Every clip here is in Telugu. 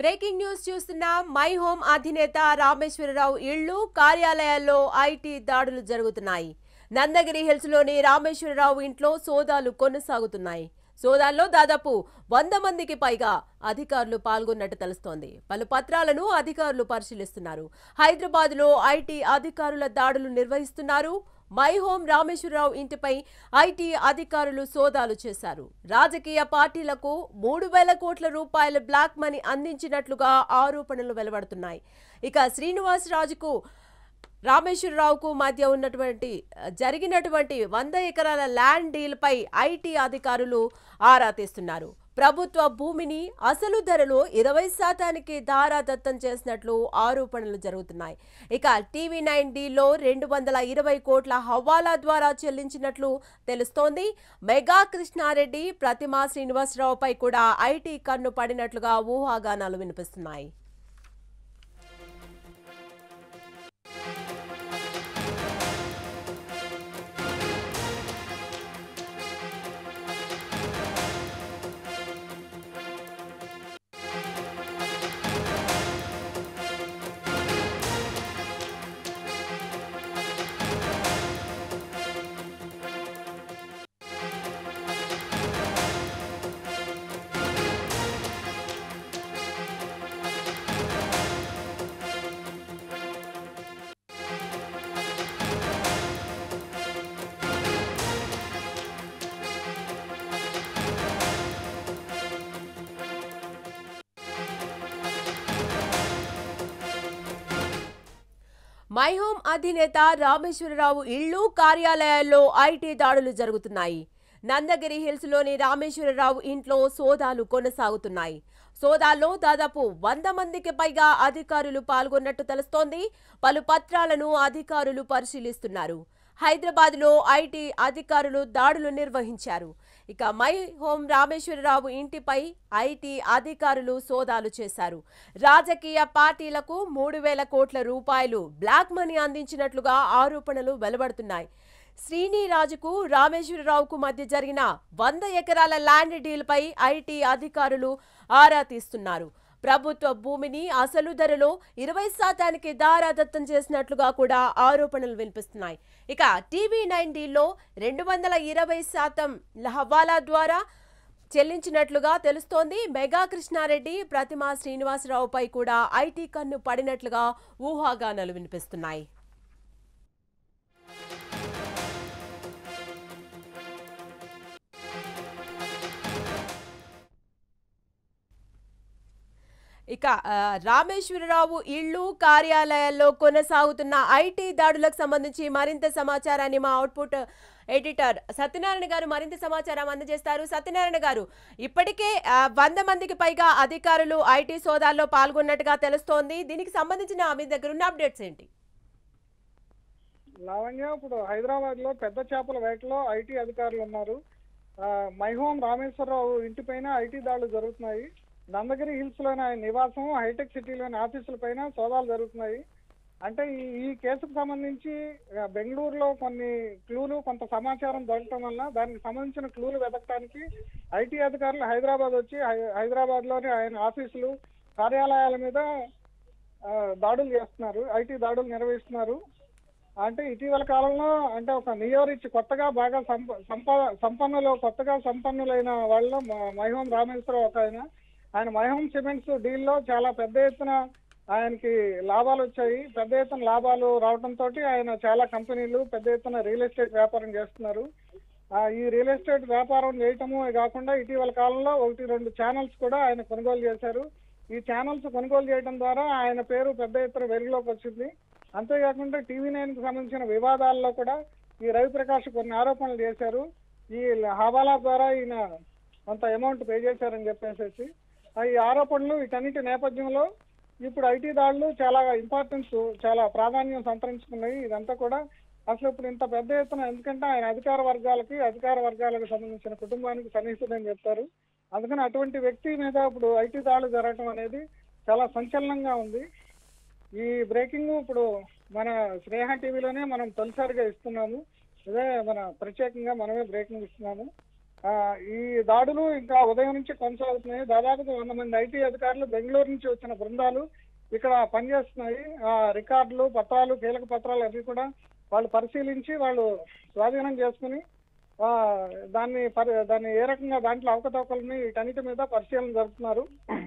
బ్రేకింగ్ న్యూస్ చూస్తున్న మై హోమ్ అధినేత రామేశ్వరరావు ఇళ్లు కార్యాలయాల్లో ఐటీ దాడులు జరుగుతున్నాయి నందగిరి హిల్స్ లోని రామేశ్వరరావు ఇంట్లో సోదాలు కొనసాగుతున్నాయి సోదాల్లో దాదాపు వంద మందికి పైగా అధికారులు పాల్గొన్నట్టు తెలుస్తోంది పలు పత్రాలను అధికారులు పరిశీలిస్తున్నారు హైదరాబాద్ లో ఐటీ అధికారుల దాడులు నిర్వహిస్తున్నారు మై హోమ్ రామేశ్వరరావు ఇంటిపై ఐటీ అధికారులు సోదాలు చేశారు రాజకీయ పార్టీలకు మూడు వేల కోట్ల రూపాయల బ్లాక్ మనీ అందించినట్లుగా ఆరోపణలు వెలువడుతున్నాయి ఇక శ్రీనివాస్ రాజుకు రామేశ్వరరావుకు మధ్య ఉన్నటువంటి జరిగినటువంటి వంద ఎకరాల ల్యాండ్ డీల్పై ఐటీ అధికారులు ఆరా తీస్తున్నారు ప్రభుత్వ భూమిని అసలు ధరలో ఇరవై శాతానికి దారాదత్తం చేసినట్లు ఆరోపణలు జరుగుతున్నాయి ఇక టీవీ నైన్ డీలో రెండు వందల ఇరవై కోట్ల హవాలా ద్వారా చెల్లించినట్లు తెలుస్తోంది మెగా కృష్ణారెడ్డి ప్రతిమా శ్రీనివాసరావుపై కూడా ఐటీ కన్ను పడినట్లుగా ఊహాగానాలు వినిపిస్తున్నాయి మై హోమ్ అధినేత రామేశ్వరరావు ఇళ్లు కార్యాలయాల్లో ఐటీ దాడులు జరుగుతున్నాయి నందగిరి హిల్స్ లోని రామేశ్వరరావు ఇంట్లో సోదాలు కొనసాగుతున్నాయి సోదాల్లో దాదాపు వంద మందికి పైగా అధికారులు పాల్గొన్నట్టు తెలుస్తోంది పలు పత్రాలను అధికారులు పరిశీలిస్తున్నారు హైదరాబాద్ లో ఐటీ అధికారులు దాడులు నిర్వహించారు ఇక మై హోం రామేశ్వరరావు ఇంటిపై ఐటీ అధికారులు సోదాలు చేశారు రాజకీయ పార్టీలకు మూడు వేల కోట్ల రూపాయలు బ్లాక్ మనీ అందించినట్లుగా ఆరోపణలు వెలువడుతున్నాయి శ్రీనిరాజుకు రామేశ్వరరావుకు మధ్య జరిగిన వంద ఎకరాల ల్యాండ్ డీల్పై ఐటీ అధికారులు ఆరా తీస్తున్నారు ప్రభుత్వ భూమిని అసలు ధరలో ఇరవై శాతానికి దారాదత్తం చేసినట్లుగా కూడా ఆరోపణలు వినిపిస్తున్నాయి ఇక టీవీ నైన్ డీల్లో రెండు వందల ఇరవై శాతం హవాలా ద్వారా చెల్లించినట్లుగా తెలుస్తోంది మెగా కృష్ణారెడ్డి ప్రతిమా శ్రీనివాసరావుపై కూడా ఐటీ కన్ను పడినట్లుగా ఊహాగానాలు వినిపిస్తున్నాయి ఇక ఆ, రామేశ్వరరావు ఇళ్లు కార్యాలయాల్లో కొనసాగుతున్న ఐటీ దాడులకు సంబంధించి మరింత సమాచారాన్ని మా అవుట్పుట్ ఎడిటర్ సత్యనారాయణ గారు మరింత సమాచారం అందజేస్తారు సత్యనారాయణ గారు ఇప్పటికే ఆ, వంద మందికి పైగా అధికారులు ఐటీ సోదాల్లో పాల్గొన్నట్టుగా తెలుస్తోంది దీనికి సంబంధించిన మీ దగ్గర ఉన్న అప్డేట్స్ ఏంటి లావణ్య ఇప్పుడు హైదరాబాద్ లో పెద్ద చేపల వేటలో ఐటీ అధికారులు ఉన్నారు ఆ, మై హోమ్ రామేశ్వరరావు ఇంటిపైన ఐటీ దాడులు జరుగుతున్నాయి నందగిరి హిల్స్ లోని ఆయన నివాసం హైటెక్ సిటీలోని ఆఫీసుల పైన సోదాలు జరుగుతున్నాయి అంటే ఈ ఈ కేసుకు సంబంధించి ఆ, బెంగళూరులో కొన్ని క్లూలు కొంత సమాచారం దొరకటం వల్ల దానికి సంబంధించిన క్లూలు వెతకడానికి ఐటీ అధికారులు హైదరాబాద్ వచ్చి హై- హైదరాబాద్ లోని ఆయన ఆఫీసులు కార్యాలయాల మీద ఆ, దాడులు చేస్తున్నారు ఐటీ దాడులు నిర్వహిస్తున్నారు అంటే ఇటీవల కాలంలో అంటే ఒక నియోరిచ్ కొత్తగా బాగా సంప సంప సంపన్నులు కొత్తగా సంపన్నులైన వాళ్ళు మైహోం రామేశ్వరరావు ఒక ఆయన ఆయన మైహోం సిమెంట్స్ డీల్లో చాలా పెద్ద ఎత్తున ఆయనకి లాభాలు వచ్చాయి పెద్ద ఎత్తున లాభాలు రావడంతో ఆయన చాలా కంపెనీలు పెద్ద ఎత్తున రియల్ ఎస్టేట్ వ్యాపారం చేస్తున్నారు ఆ, ఈ రియల్ ఎస్టేట్ వ్యాపారం చేయటము కాకుండా ఇటీవల కాలంలో ఒకటి రెండు ఛానల్స్ కూడా ఆయన కొనుగోలు చేశారు ఈ ఛానల్స్ కొనుగోలు చేయడం ద్వారా ఆయన పేరు పెద్ద ఎత్తున వెలుగులోకి వచ్చింది అంతేకాకుండా టీవీ నైన్ కు సంబంధించిన వివాదాల్లో కూడా ఈ రవిప్రకాష్ కొన్ని ఆరోపణలు చేశారు ఈ హవాలా ద్వారా ఈయన కొంత అమౌంట్ పే చేశారని చెప్పేసి ఆ ఈ ఆరోపణలు వీటన్నిటి నేపథ్యంలో ఇప్పుడు ఐటీ దాడులు చాలా ఇంపార్టెన్స్ చాలా ప్రాధాన్యం సంతరించుకున్నాయి ఇదంతా కూడా అసలు ఇప్పుడు ఇంత పెద్ద ఎత్తున ఎందుకంటే ఆయన అధికార వర్గాలకి అధికార వర్గాలకు సంబంధించిన కుటుంబానికి సన్నిహితుడని చెప్తారు అందుకని అటువంటి వ్యక్తి మీద ఇప్పుడు ఐటీ దాడులు జరగటం అనేది చాలా సంచలనంగా ఉంది ఈ బ్రేకింగ్ ఇప్పుడు మన స్నేహ టీవీలోనే మనం తొలిసారిగా ఇస్తున్నాము ఇదే మన ప్రత్యేకంగా మనమే బ్రేకింగ్ ఇస్తున్నాము ఆ, ఈ దాడులు ఇంకా ఉదయం నుంచి కొనసాగుతున్నాయి దాదాపుగా వంద మంది ఐటీ అధికారులు బెంగళూరు నుంచి వచ్చిన బృందాలు ఇక్కడ పనిచేస్తున్నాయి ఆ, రికార్డులు పత్రాలు కీలక పత్రాలు అవి కూడా వాళ్ళు పరిశీలించి వాళ్ళు స్వాధీనం చేసుకుని ఆ, దాన్ని పరి దాన్ని ఏ రకంగా దాంట్లో అవకతవకలని వీటన్నిటి మీద పరిశీలన జరుపుతున్నారు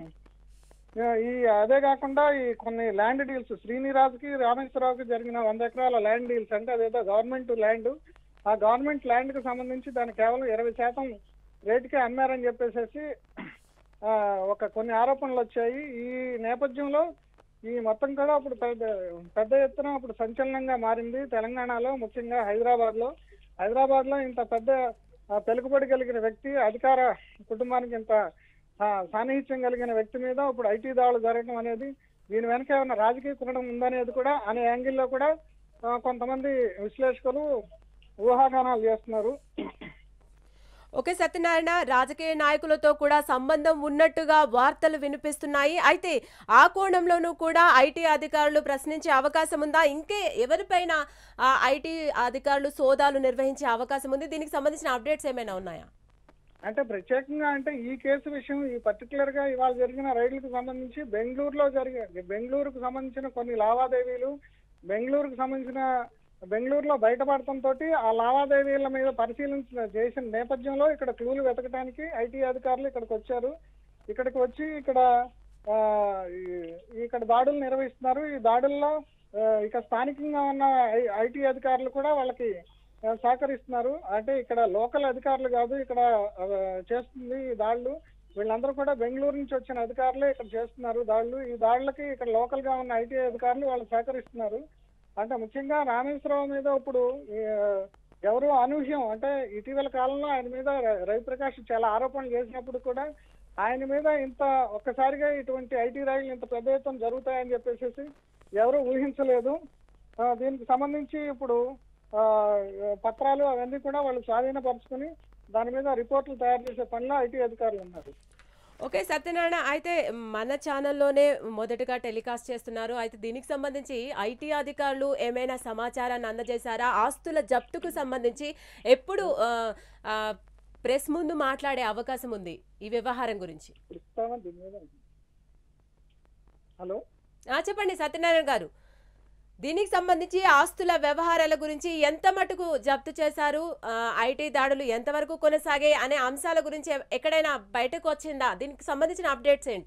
ఆ, ఈ అదే కాకుండా ఈ కొన్ని ల్యాండ్ డీల్స్ శ్రీనిరాజ్కి రామేశ్వరరావుకి జరిగిన వంద ఎకరాల ల్యాండ్ డీల్స్ అంటే అదేదో గవర్నమెంట్ ల్యాండ్ ఆ గవర్నమెంట్ ల్యాండ్ కి సంబంధించి దాన్ని కేవలం ఇరవై శాతం రేటుకే అమ్మారని చెప్పేసి ఆ, ఒక కొన్ని ఆరోపణలు వచ్చాయి ఈ నేపథ్యంలో ఈ మొత్తం కూడా ఇప్పుడు పెద్ద పెద్ద ఎత్తున ఇప్పుడు సంచలనంగా మారింది తెలంగాణలో ముఖ్యంగా హైదరాబాద్ లో హైదరాబాద్ లో ఇంత పెద్ద ఆ, పెలుకుబడి కలిగిన వ్యక్తి అధికార కుటుంబానికి ఇంత ఆ, సాన్నిహిత్యం కలిగిన వ్యక్తి మీద ఇప్పుడు ఐటీ దాడులు జరగడం అనేది దీని వెనక ఏమైనా రాజకీయ కురణం ఉందనేది కూడా అనే యాంగిల్లో కూడా ఆ, కొంతమంది విశ్లేషకులు ఊహాగానాలు చేస్తున్నారు ఓకే సత్యనారాయణ రాజకీయ నాయకులతో కూడా సంబంధం ఉన్నట్టుగా వార్తలు వినిపిస్తున్నాయి అయితే ఆ కోణంలోనూ కూడా ఐటీ అధికారులు ప్రశ్నించే అవకాశం ఉందా ఇంకే ఎవరిపైన ఆ, ఐటీ అధికారులు సోదాలు నిర్వహించే అవకాశం ఉంది దీనికి సంబంధించిన అప్డేట్స్ ఏమైనా ఉన్నాయా అంటే ప్రత్యేకంగా అంటే ఈ కేసు విషయం ఈ పర్టికులర్ గా ఇవాళ జరిగిన రైళ్లకు సంబంధించి బెంగళూరులో జరిగే బెంగళూరుకు సంబంధించిన కొన్ని లావాదేవీలు బెంగళూరుకు సంబంధించిన బెంగళూరులో బయటపడటంతో ఆ లావాదేవీల మీద పరిశీలన చేసిన నేపథ్యంలో ఇక్కడ క్లూలు వెతకడానికి ఐటీ అధికారులు ఇక్కడికి వచ్చారు ఇక్కడికి వచ్చి ఇక్కడ ఆ, ఈ- ఇక్కడ దాడులు నిర్వహిస్తున్నారు ఈ దాడుల్లో ఆ, ఇక స్థానికంగా ఉన్న ఐటీ అధికారులు కూడా వాళ్ళకి ఆ, సహకరిస్తున్నారు అంటే ఇక్కడ లోకల్ అధికారులు కాదు ఇక్కడ ఆ, చేస్తుంది ఈ దాడులు వీళ్ళందరూ కూడా బెంగళూరు నుంచి వచ్చిన అధికారులే ఇక్కడ చేస్తున్నారు దాడులు ఈ దాడులకి ఇక్కడ లోకల్ గా ఉన్న ఐటీ అధికారులు వాళ్ళు సహకరిస్తున్నారు అంటే ముఖ్యంగా రామేశ్వరరావు మీద ఇప్పుడు ఈ, ఆ, ఎవరు అనూహ్యం అంటే ఇటీవల కాలంలో ఆయన మీద ర- రవిప్రకాష్ చాలా ఆరోపణలు చేసినప్పుడు కూడా ఆయన మీద ఇంత ఒక్కసారిగా ఇటువంటి ఐటీ రైళ్లు ఇంత పెద్ద ఎత్తున జరుగుతాయని చెప్పేసి ఎవరు ఊహించలేదు ఆ, దీనికి సంబంధించి ఇప్పుడు ఆ, పత్రాలు అవన్నీ కూడా వాళ్ళు స్వాధీనపరుచుకుని దాని మీద రిపోర్ట్లు తయారు చేసే పనిలో ఐటీ అధికారులు ఉన్నారు ఓకే సత్యనారాయణ అయితే మన ఛానల్లోనే మొదటగా టెలికాస్ట్ చేస్తున్నారు అయితే దీనికి సంబంధించి ఐటీ అధికారులు ఏమైనా సమాచారాన్ని అందజేశారా ఆస్తుల జప్తుకు సంబంధించి ఎప్పుడు ఆ, ఆ, ప్రెస్ ముందు మాట్లాడే అవకాశం ఉంది ఈ వ్యవహారం గురించి ఇస్తామా దీని మీద హలో ఆ, చెప్పండి సత్యనారాయణ గారు దీనికి సంబంధించి ఆస్తుల వ్యవహారాల గురించి ఎంత మటుకు జప్తు చేశారు ఆ, ఐటీ దాడులు ఎంతవరకు కొనసాగాయి అనే అంశాల గురించి ఎ- ఎక్కడైనా బయటకు వచ్చిందా దీనికి సంబంధించిన అప్డేట్స్ ఏంటి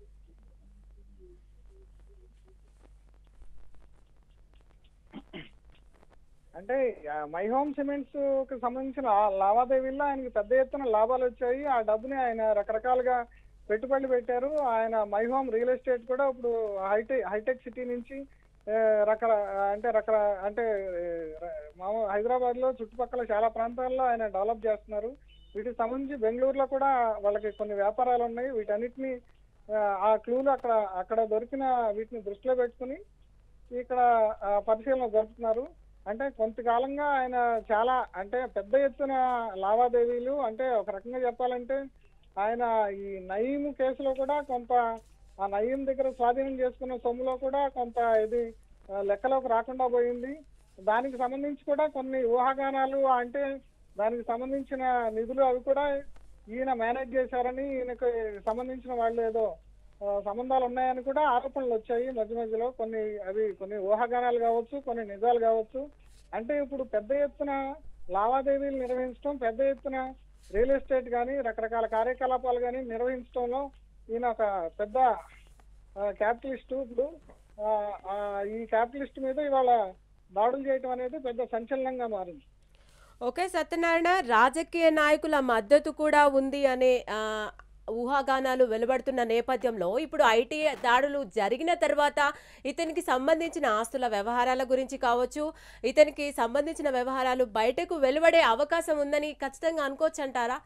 అంటే ఆ, మై హోమ్ సిమెంట్స్ కి సంబంధించిన ఆ లావాదేవీల్లో ఆయనకి పెద్ద ఎత్తున లాభాలు వచ్చాయి ఆ డబ్బుని ఆయన రకరకాలుగా పెట్టుబడులు పెట్టారు ఆయన మై హోమ్ రియల్ ఎస్టేట్ కూడా ఇప్పుడు హైటెక్ హైటెక్ సిటీ నుంచి ఆ, రకర అంటే రకర అంటే ఆ, మామూ హైదరాబాద్ లో చుట్టుపక్కల చాలా ప్రాంతాల్లో ఆయన డెవలప్ చేస్తున్నారు వీటికి సంబంధించి బెంగళూరులో కూడా వాళ్ళకి కొన్ని వ్యాపారాలు ఉన్నాయి వీటన్నిటిని ఆ, ఆ క్లూలు అక్కడ అక్కడ దొరికిన వీటిని దృష్టిలో పెట్టుకుని ఇక్కడ ఆ, పరిశీలన జరుపుతున్నారు అంటే కొంతకాలంగా ఆయన చాలా అంటే పెద్ద ఎత్తున లావాదేవీలు అంటే ఒక రకంగా చెప్పాలంటే ఆయన ఈ నయీం కేసులో కూడా కొంత ఆ నయీం దగ్గర స్వాధీనం చేసుకున్న సొమ్ములో కూడా కొంత ఇది ఆ, లెక్కలోకి రాకుండా పోయింది దానికి సంబంధించి కూడా కొన్ని ఊహాగానాలు అంటే దానికి సంబంధించిన నిధులు అవి కూడా ఈయన మేనేజ్ చేశారని ఈయనకు సంబంధించిన వాళ్ళు ఏదో ఆ, సంబంధాలు ఉన్నాయని కూడా ఆరోపణలు వచ్చాయి మధ్య మధ్యలో కొన్ని అవి కొన్ని ఊహాగానాలు కావచ్చు కొన్ని నిజాలు కావచ్చు అంటే ఇప్పుడు పెద్ద ఎత్తున లావాదేవీలు నిర్వహించడం పెద్ద ఎత్తున రియల్ ఎస్టేట్ కానీ రకరకాల కార్యకలాపాలు కానీ నిర్వహించడంలో ఈయన ఒక పెద్ద క్యాపిటలిస్ట్ ఇప్పుడు ఆ, ఆ, ఈ క్యాపిటలిస్ట్ మీద ఇవాళ దాడులు చేయటం అనేది పెద్ద సంచలనంగా మారింది ఓకే సత్యనారాయణ రాజకీయ నాయకుల మద్దతు కూడా ఉంది అనే ఆ, ఊహాగానాలు వెలువడుతున్న నేపథ్యంలో ఇప్పుడు ఐటీ దాడులు జరిగిన తర్వాత ఇతనికి సంబంధించిన ఆస్తుల వ్యవహారాల గురించి కావచ్చు ఇతనికి సంబంధించిన వ్యవహారాలు బయటకు వెలువడే అవకాశం ఉందని ఖచ్చితంగా అనుకోవచ్చు అంటారా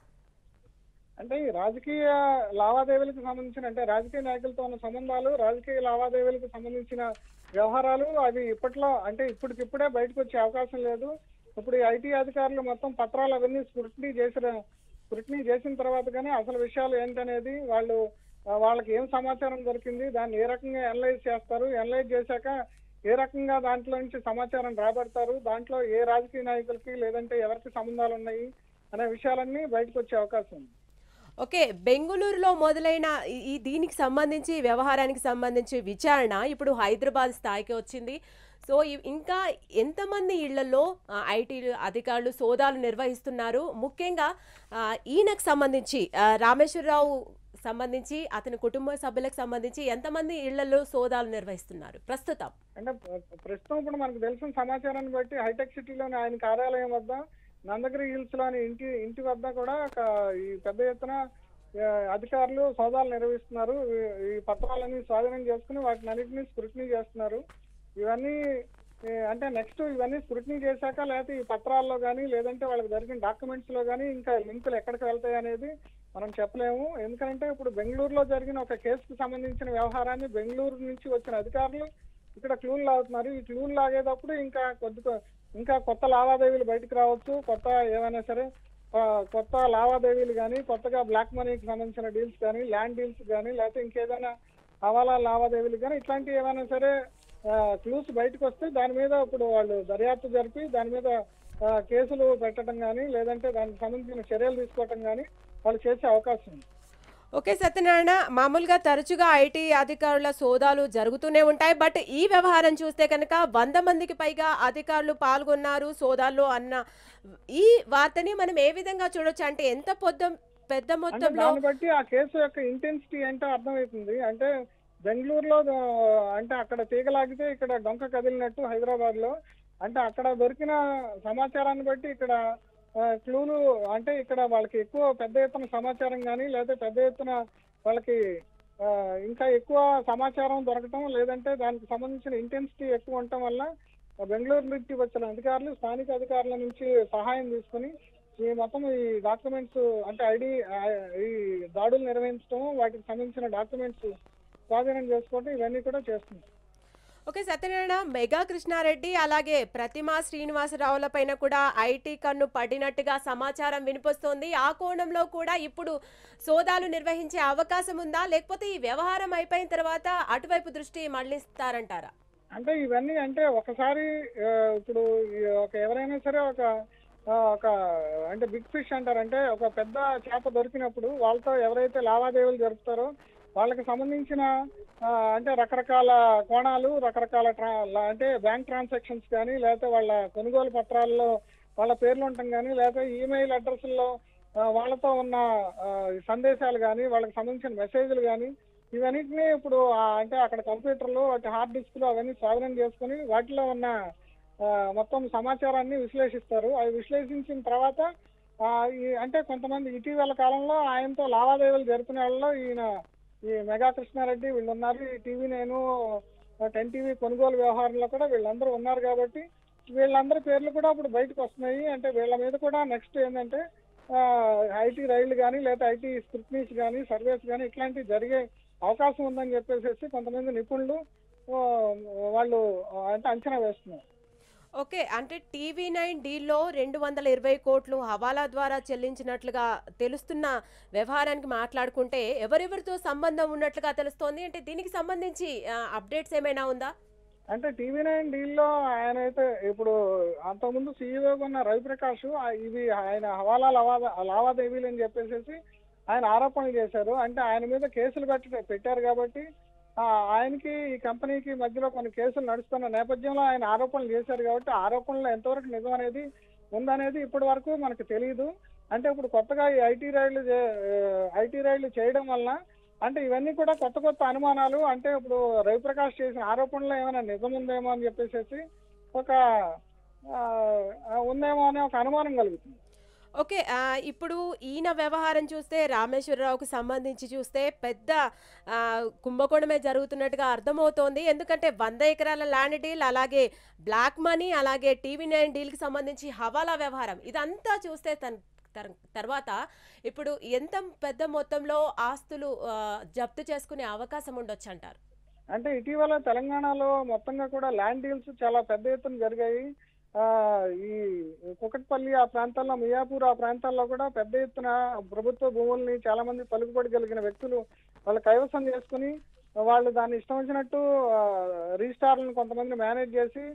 అంటే ఈ రాజకీయ లావాదేవీలకు సంబంధించిన అంటే రాజకీయ నాయకులతో ఉన్న సంబంధాలు రాజకీయ లావాదేవీలకు సంబంధించిన వ్యవహారాలు అవి ఇప్పట్లో అంటే ఇప్పటికిప్పుడే బయటకు వచ్చే అవకాశం లేదు ఇప్పుడు ఈ ఐటీ అధికారులు మొత్తం పత్రాలు అవన్నీ స్క్రూటినీ చేసిన స్క్రూటినీ చేసిన తర్వాత కానీ అసలు విషయాలు ఏంటనేది వాళ్ళు ఆ, వాళ్ళకి ఏం సమాచారం దొరికింది దాన్ని ఏ రకంగా అనలైజ్ చేస్తారు అనలైజ్ చేశాక ఏ రకంగా దాంట్లో నుంచి సమాచారం రాబడతారు దాంట్లో ఏ రాజకీయ నాయకులకి లేదంటే ఎవరికి సంబంధాలు ఉన్నాయి అనే విషయాలన్నీ బయటకు వచ్చే అవకాశం ఉంది ఓకే బెంగళూరులో మొదలైన ఈ- ఈ దీనికి సంబంధించి వ్యవహారానికి సంబంధించి విచారణ ఇప్పుడు హైదరాబాద్ స్థాయికి వచ్చింది సో ఇ- ఇంకా ఎంతమంది ఇళ్లలో ఐటీ అధికారులు సోదాలు నిర్వహిస్తున్నారు ముఖ్యంగా ఆ, ఈయనకు సంబంధించి ఆ, రామేశ్వరరావు సంబంధించి అతని కుటుంబ సభ్యులకు సంబంధించి ఎంతమంది ఇళ్లలో సోదాలు నిర్వహిస్తున్నారు ప్రస్తుతం అంటే ప్ర- ప్రస్తుతం ఇప్పుడు మనకు తెలిసిన సమాచారాన్ని బట్టి హైటెక్ సిటీలోని ఆయన కార్యాలయం వద్ద నందగిరి హిల్స్ లోని ఇంటి ఇంటి వద్ద కూడా ఒక ఈ పెద్ద ఎత్తున ఆ, అధికారులు సోదాలు నిర్వహిస్తున్నారు ఈ- ఈ పత్రాలన్నీ స్వాధీనం చేసుకుని వాటిని అన్నింటినీ స్క్రూటినీ చేస్తున్నారు ఇవన్నీ ఏ, అంటే నెక్స్ట్ ఇవన్నీ స్క్రూటినీ చేశాక లేకపోతే ఈ పత్రాల్లో కానీ లేదంటే వాళ్ళకి జరిగిన డాక్యుమెంట్స్ లో కానీ ఇంకా లింకులు ఎక్కడికి వెళ్తాయి అనేది మనం చెప్పలేము ఎందుకంటే ఇప్పుడు బెంగళూరులో జరిగిన ఒక కేసుకు సంబంధించిన వ్యవహారాన్ని బెంగళూరు నుంచి వచ్చిన అధికారులు ఇక్కడ క్లూలు లాగుతున్నారు ఈ క్లూలు లాగేటప్పుడు ఇంకా కొద్ది కొ- ఇంకా కొత్త లావాదేవీలు బయటకు రావచ్చు కొత్త ఏమైనా సరే ఆ, కొత్త లావాదేవీలు కానీ కొత్తగా బ్లాక్ మనీకి సంబంధించిన డీల్స్ కానీ ల్యాండ్ డీల్స్ కానీ లేకపోతే ఇంకేదైనా హవాలా లావాదేవీలు కానీ ఇట్లాంటివి ఏమైనా సరే క్లూస్ బయటకు వస్తే దాని మీద ఇప్పుడు వాళ్ళు దర్యాప్తు జరిపి దాని మీద ఆ, కేసులు పెట్టడం కానీ లేదంటే దానికి సంబంధించిన చర్యలు తీసుకోవటం కానీ వాళ్ళు చేసే అవకాశం ఉంది ఓకే సత్యనారాయణ మామూలుగా తరచుగా ఐటీ అధికారుల సోదాలు జరుగుతూనే ఉంటాయి బట్ ఈ వ్యవహారం చూస్తే కనుక వంద మందికి పైగా అధికారులు పాల్గొన్నారు సోదాల్లో అన్న ఈ వార్తని మనం ఏ విధంగా చూడొచ్చు అంటే ఎంత పొద్దు పెద్ద అంటే మొత్తంలో దాన్ని బట్టి ఆ కేసు యొక్క ఇంటెన్సిటీ ఏంటో అర్థమవుతుంది అంటే బెంగళూరులో ఆ, అంటే అక్కడ తీగలాగితే ఇక్కడ డొంక కదిలినట్టు హైదరాబాద్ లో అంటే అక్కడ దొరికిన సమాచారాన్ని బట్టి ఇక్కడ ఆ, క్లూలు అంటే ఇక్కడ వాళ్ళకి ఎక్కువ పెద్ద ఎత్తున సమాచారం కానీ లేదా పెద్ద ఎత్తున వాళ్ళకి ఆ, ఇంకా ఎక్కువ సమాచారం దొరకటం లేదంటే దానికి సంబంధించిన ఇంటెన్సిటీ ఎక్కువ ఉండటం వల్ల ఆ, బెంగళూరు నుంచి వచ్చిన అధికారులు స్థానిక అధికారుల నుంచి సహాయం తీసుకుని ఈ మొత్తం ఈ డాక్యుమెంట్స్ అంటే ఐడి ఈ దాడులు నిర్వహించడం వాటికి సంబంధించిన డాక్యుమెంట్స్ స్వాధీనం చేసుకోవడం ఇవన్నీ కూడా చేస్తుంది ఓకే సత్యనారాయణ మెగా కృష్ణారెడ్డి అలాగే ప్రతిమా శ్రీనివాసరావుల పైన కూడా ఐటీ కన్ను పడినట్టుగా సమాచారం వినిపిస్తోంది ఆ కోణంలో కూడా ఇప్పుడు సోదాలు నిర్వహించే అవకాశం ఉందా లేకపోతే ఈ వ్యవహారం అయిపోయిన తర్వాత అటువైపు దృష్టి మళ్లిస్తారంటారా అంటే ఇవన్నీ అంటే ఒకసారి ఆ, ఇప్పుడు ఈ ఒక ఎవరైనా సరే ఒక ఆ, ఒక అంటే బిగ్ ఫిష్ అంటారు అంటే ఒక పెద్ద చేప దొరికినప్పుడు వాళ్ళతో ఎవరైతే లావాదేవీలు జరుపుతారో వాళ్ళకి సంబంధించిన ఆ, అంటే రకరకాల కోణాలు రకరకాల ట్రా లా- అంటే బ్యాంక్ ట్రాన్సాక్షన్స్ కానీ లేకపోతే వాళ్ళ కొనుగోలు పత్రాల్లో వాళ్ళ పేర్లు ఉండటం కానీ లేకపోతే ఈమెయిల్ అడ్రస్ల్లో వాళ్ళతో ఉన్న ఆ, సందేశాలు కానీ వాళ్ళకి సంబంధించిన మెసేజ్లు కానీ ఇవన్నిటిని ఇప్పుడు ఆ, అంటే అక్కడ కంప్యూటర్లు వాటి హార్డ్ డిస్క్లు అవన్నీ స్వాధీనం చేసుకుని వాటిలో ఉన్న ఆ, మొత్తం సమాచారాన్ని విశ్లేషిస్తారు అవి విశ్లేషించిన తర్వాత ఆ, ఈ అంటే కొంతమంది ఇటీవల కాలంలో ఆయనతో లావాదేవీలు జరిపిన వాళ్ళలో ఈయన ఈ మెగా కృష్ణారెడ్డి వీళ్ళు ఉన్నారు ఈ టీవీ నేను టెన్ టీవీ కొనుగోలు వ్యవహారంలో కూడా వీళ్ళందరూ ఉన్నారు కాబట్టి వీళ్ళందరి పేర్లు కూడా ఇప్పుడు బయటకు వస్తున్నాయి అంటే వీళ్ళ మీద కూడా నెక్స్ట్ ఏంటంటే ఐటీ రైళ్లు కానీ లేదా ఐటీ స్క్రూట్నీస్ కానీ సర్వేస్ కానీ ఇట్లాంటివి జరిగే అవకాశం ఉందని చెప్పేసి కొంతమంది నిపుణులు ఆ, వాళ్ళు అంటే అంచనా వేస్తున్నారు ఓకే అంటే టీవీ నైన్ డీల్లో రెండు వందల ఇరవై కోట్లు హవాలా ద్వారా చెల్లించినట్లుగా తెలుస్తున్న వ్యవహారానికి మాట్లాడుకుంటే ఎవరెవరితో సంబంధం ఉన్నట్లుగా తెలుస్తోంది అంటే దీనికి సంబంధించి అప్డేట్స్ ఏమైనా ఉందా అంటే టీవీ నైన్ డీల్లో ఆయన అయితే ఇప్పుడు అంతకుముందు సీఈఓ ఉన్న రవిప్రకాష్ ఆ- ఇవి ఆయన హవాలా లావాద లావాదేవీలు అని చెప్పేసి ఆయన ఆరోపణలు చేశారు అంటే ఆయన మీద కేసులు పెట్ట పెట్టారు కాబట్టి ఆ, ఆయనకి ఈ కంపెనీకి మధ్యలో కొన్ని కేసులు నడుస్తున్న నేపథ్యంలో ఆయన ఆరోపణలు చేశారు కాబట్టి ఆ ఆరోపణలు ఎంతవరకు నిజం అనేది ఉందనేది ఇప్పటి వరకు మనకు తెలియదు అంటే ఇప్పుడు కొత్తగా ఈ ఐటీ రైళ్లు ఐటీ రైళ్లు చేయడం వలన అంటే ఇవన్నీ కూడా కొత్త కొత్త అనుమానాలు అంటే ఇప్పుడు రవిప్రకాష్ చేసిన ఆరోపణలో ఏమైనా నిజం ఉందేమో అని చెప్పేసి ఒక ఆ, ఆ, ఉందేమో అనే ఒక అనుమానం కలుగుతుంది ఓకే ఆ, ఇప్పుడు ఈయన వ్యవహారం చూస్తే రామేశ్వరరావుకు సంబంధించి చూస్తే పెద్ద ఆ, కుంభకోణమే జరుగుతున్నట్టుగా అర్థమవుతోంది ఎందుకంటే వంద ఎకరాల ల్యాండ్ డీల్ అలాగే బ్లాక్ మనీ అలాగే టీవీ నైన్ డీల్కి సంబంధించి హవాలా వ్యవహారం ఇదంతా చూస్తే తన్ తర్- తర్వాత ఇప్పుడు ఎంత పెద్ద మొత్తంలో ఆస్తులు ఆ, జప్తు చేసుకునే అవకాశం ఉండొచ్చు అంటారు అంటే ఇటీవల తెలంగాణలో మొత్తంగా కూడా ల్యాండ్ డీల్స్ చాలా పెద్ద ఎత్తున జరిగాయి ఆ, ఈ కుకట్పల్లి ఆ ప్రాంతాల్లో మియాపూర్ ఆ ప్రాంతాల్లో కూడా పెద్ద ఎత్తున ప్రభుత్వ భూముల్ని చాలా మంది పలుకుబడి కలిగిన వ్యక్తులు వాళ్ళు కైవసం చేసుకుని వాళ్ళు దాన్ని ఇష్టం వచ్చినట్టు ఆ, రిజిస్టార్లను కొంతమంది మేనేజ్ చేసి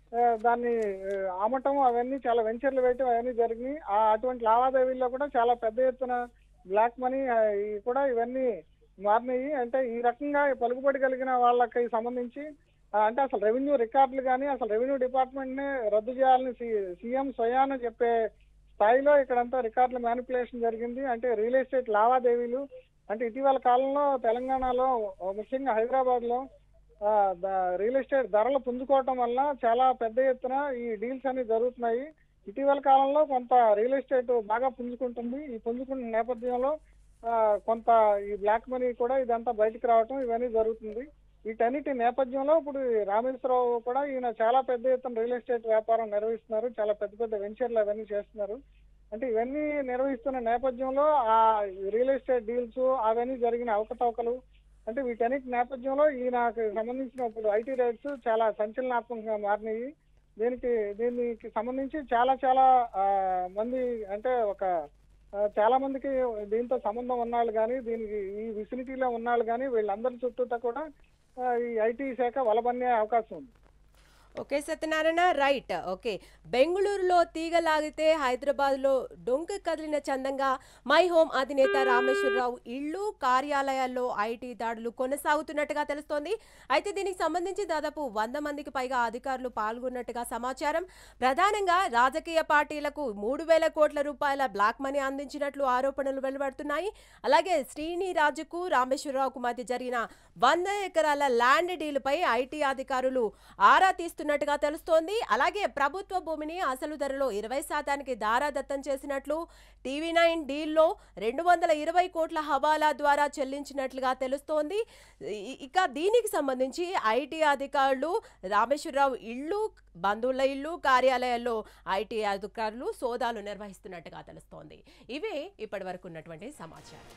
ఆ, దాన్ని ఆ, అమ్మటం అవన్నీ చాలా వెంచర్లు వేయటం అవన్నీ జరిగినాయి ఆ అటువంటి లావాదేవీల్లో కూడా చాలా పెద్ద ఎత్తున బ్లాక్ మనీ ఆ, ఈ కూడా ఇవన్నీ మారినాయి అంటే ఈ రకంగా పలుకుబడి కలిగిన వాళ్ళకి సంబంధించి ఆ, అంటే అసలు రెవెన్యూ రికార్డులు కానీ అసలు రెవెన్యూ డిపార్ట్మెంట్ ని రద్దు చేయాలని సీఎం స్వయాన చెప్పే స్థాయిలో ఇక్కడంతా రికార్డుల మ్యానిపులేషన్ జరిగింది అంటే రియల్ ఎస్టేట్ లావాదేవీలు అంటే ఇటీవల కాలంలో తెలంగాణలో ఆ, ముఖ్యంగా హైదరాబాద్ లో ఆ, ద- రియల్ ఎస్టేట్ ధరలు పుంజుకోవటం వల్ల చాలా పెద్ద ఎత్తున ఈ డీల్స్ అన్ని జరుగుతున్నాయి ఇటీవల కాలంలో కొంత రియల్ ఎస్టేట్ బాగా పుంజుకుంటుంది ఈ పుంజుకున్న నేపథ్యంలో ఆ, కొంత ఈ బ్లాక్ మనీ కూడా ఇదంతా బయటకు రావటం ఇవన్నీ జరుగుతుంది వీటన్నిటి నేపథ్యంలో ఇప్పుడు ఈ రామేశ్వరరావు కూడా ఈయన చాలా పెద్ద ఎత్తున రియల్ ఎస్టేట్ వ్యాపారం నిర్వహిస్తున్నారు చాలా పెద్ద పెద్ద వెంచర్లు అవన్నీ చేస్తున్నారు అంటే ఇవన్నీ నిర్వహిస్తున్న నేపథ్యంలో ఆ రియల్ ఎస్టేట్ డీల్స్ అవన్నీ జరిగిన అవకతవకలు అంటే వీటన్నిటి నేపథ్యంలో ఈయనకు సంబంధించిన ఇప్పుడు ఐటీ రైట్స్ చాలా సంచలనాత్మకంగా మారినాయి దీనికి దీనికి సంబంధించి చాలా చాలా ఆ, మంది అంటే ఒక ఆ, చాలా మందికి దీంతో సంబంధం ఉన్నాళ్ళు కానీ దీనికి ఈ విసినిటీలో ఉన్నాళ్ళు కానీ వీళ్ళందరి చుట్టూతా కూడా ఆ, ఈ ఐటీ శాఖ వలబన్నే అవకాశం ఉంది ఓకే సత్యనారాయణ రైట్ ఓకే బెంగళూరులో తీగ లాగితే హైదరాబాద్లో డొంక కదిలిన చందంగా మై హోమ్ అధినేత రామేశ్వరరావు ఇళ్ళు కార్యాలయాల్లో ఐటీ దాడులు కొనసాగుతున్నట్టుగా తెలుస్తోంది అయితే దీనికి సంబంధించి దాదాపు వంద మందికి పైగా అధికారులు పాల్గొన్నట్టుగా సమాచారం ప్రధానంగా రాజకీయ పార్టీలకు మూడు వేల కోట్ల రూపాయల బ్లాక్ మనీ అందించినట్లు ఆరోపణలు వెలువడుతున్నాయి అలాగే శ్రీని రాజుకు రామేశ్వరరావుకు మధ్య జరిగిన వంద ఎకరాల ల్యాండ్ డీలుపై ఐటీ అధికారులు ఆరా తీస్తున్నట్టుగా తెలుస్తోంది అలాగే ప్రభుత్వ భూమిని అసలు ధరలో ఇరవై శాతానికి దారాదత్తం చేసినట్లు టీవీ నైన్ డీల్లో రెండు వందల ఇరవై కోట్ల హవాలా ద్వారా చెల్లించినట్లుగా తెలుస్తోంది ఇ- ఇక దీనికి సంబంధించి ఐటీ అధికారులు రామేశ్వరరావు ఇళ్ళు బంధువుల ఇల్లు కార్యాలయాల్లో ఐటీ అధికారులు సోదాలు నిర్వహిస్తున్నట్టుగా తెలుస్తోంది ఇవే ఇప్పటి వరకు ఉన్నటువంటి సమాచారం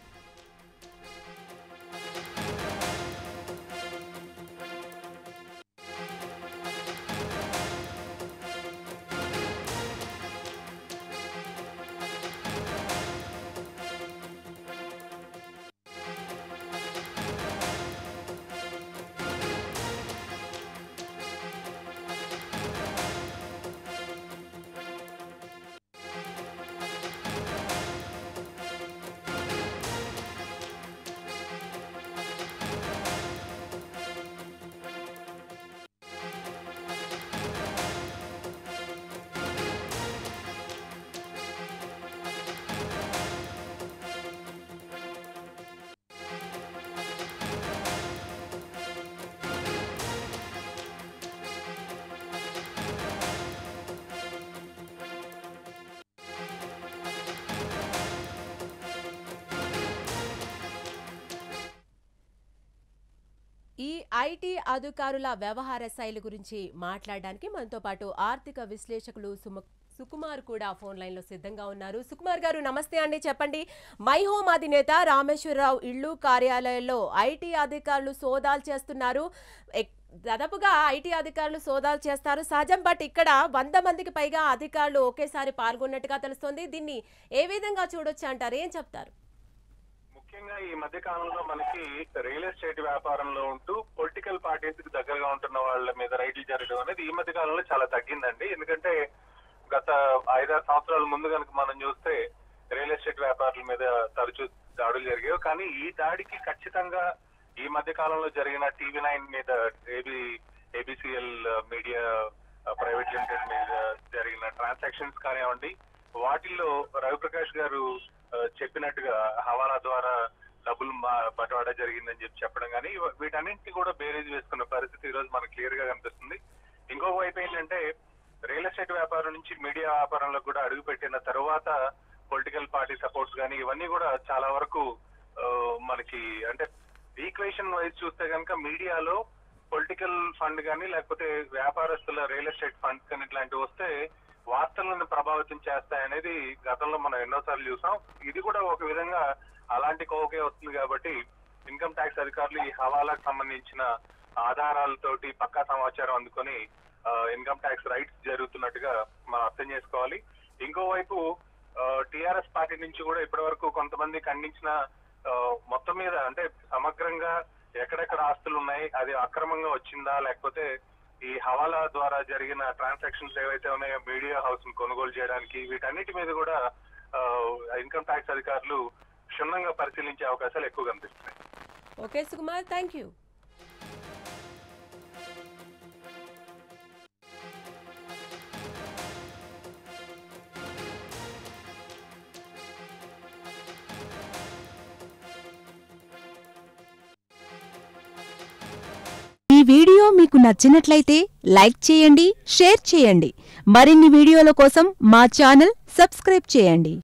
ఈ ఐటీ అధికారుల వ్యవహార శైలి గురించి మాట్లాడడానికి మనతో పాటు ఆర్థిక విశ్లేషకులు సుమ సుకుమార్ కూడా ఫోన్ లైన్లో సిద్ధంగా ఉన్నారు సుకుమార్ గారు నమస్తే అండి చెప్పండి మై హోమ్ అధినేత రామేశ్వరరావు ఇళ్ళు కార్యాలయంలో ఐటీ అధికారులు సోదాలు చేస్తున్నారు ఎక్- దాదాపుగా ఐటీ అధికారులు సోదాలు చేస్తారు సహజం బట్ ఇక్కడ వంద మందికి పైగా అధికారులు ఒకేసారి పాల్గొన్నట్టుగా తెలుస్తోంది దీన్ని ఏ విధంగా చూడొచ్చు అంటారు ఏం చెప్తారు ముఖ్యంగా ఈ మధ్య కాలంలో మనకి రియల్ ఎస్టేట్ వ్యాపారంలో ఉంటూ పొలిటికల్ పార్టీస్ కి దగ్గరగా ఉంటున్న వాళ్ళ మీద రైడ్లు జరగడం అనేది ఈ మధ్య కాలంలో చాలా తగ్గిందండి ఎందుకంటే గత ఐదారు సంవత్సరాల ముందు కనుక మనం చూస్తే రియల్ ఎస్టేట్ వ్యాపారుల మీద తరచూ దాడులు జరిగాయి కానీ ఈ దాడికి ఖచ్చితంగా ఈ మధ్య కాలంలో జరిగిన టీవీ నైన్ మీద AB ABCL media private limited మీద జరిగిన ట్రాన్సాక్షన్స్ కానివ్వండి వాటిల్లో రవిప్రకాష్ గారు ఆ, చెప్పినట్టుగా హవాలా ద్వారా డబ్బులు మా- బట్వాడా జరిగిందని చెప్పి చెప్పడం కానీ ఇవ- వీటన్నింటినీ కూడా బేరేజ్ వేసుకున్న పరిస్థితి ఈ రోజు మనకు క్లియర్ గా కనిపిస్తుంది ఇంకొక వైపు ఏంటంటే రియల్ ఎస్టేట్ వ్యాపారం నుంచి మీడియా వ్యాపారంలో కూడా అడుగుపెట్టిన తర్వాత పొలిటికల్ పార్టీ సపోర్ట్స్ కానీ ఇవన్నీ కూడా చాలా వరకు ఆ, మనకి అంటే ఈక్వేషన్ వైజ్ చూస్తే కనుక మీడియాలో పొలిటికల్ ఫండ్ కానీ లేకపోతే వ్యాపారస్తుల రియల్ ఎస్టేట్ ఫండ్స్ కానీ ఇట్లాంటివి వస్తే వార్తలను ప్రభావితం చేస్తాయనేది గతంలో మనం ఎన్నోసార్లు చూసాం ఇది కూడా ఒక విధంగా అలాంటి కోవకే వస్తుంది కాబట్టి ఇన్కమ్ ట్యాక్స్ అధికారులు ఈ హవాలాకు సంబంధించిన ఆధారాలతోటి పక్కా సమాచారం అందుకొని ఇన్కమ్ ట్యాక్స్ రైట్స్ జరుగుతున్నట్టుగా మనం అర్థం చేసుకోవాలి ఇంకోవైపు టిఆర్ఎస్ పార్టీ నుంచి కూడా ఇప్పటి వరకు కొంతమంది ఖండించిన ఆ, మొత్తం మీద అంటే సమగ్రంగా ఎక్కడెక్కడ ఆస్తులు ఉన్నాయి అది అక్రమంగా వచ్చిందా లేకపోతే ఈ హవాలా ద్వారా జరిగిన ట్రాన్సాక్షన్స్ ఏవైతే ఉన్నాయో మీడియా హౌస్ కొనుగోలు చేయడానికి వీటన్నిటి మీద కూడా ఇన్కమ్ ట్యాక్స్ అధికారులు క్షుణ్ణంగా పరిశీలించే అవకాశాలు ఎక్కువ కనిపిస్తున్నాయి ఓకే సుకుమార్ థ్యాంక్ యూ ఈ వీడియో మీకు నచ్చినట్లయితే లైక్ చేయండి షేర్ చేయండి మరిన్ని వీడియోల కోసం మా ఛానల్ సబ్స్క్రైబ్ చేయండి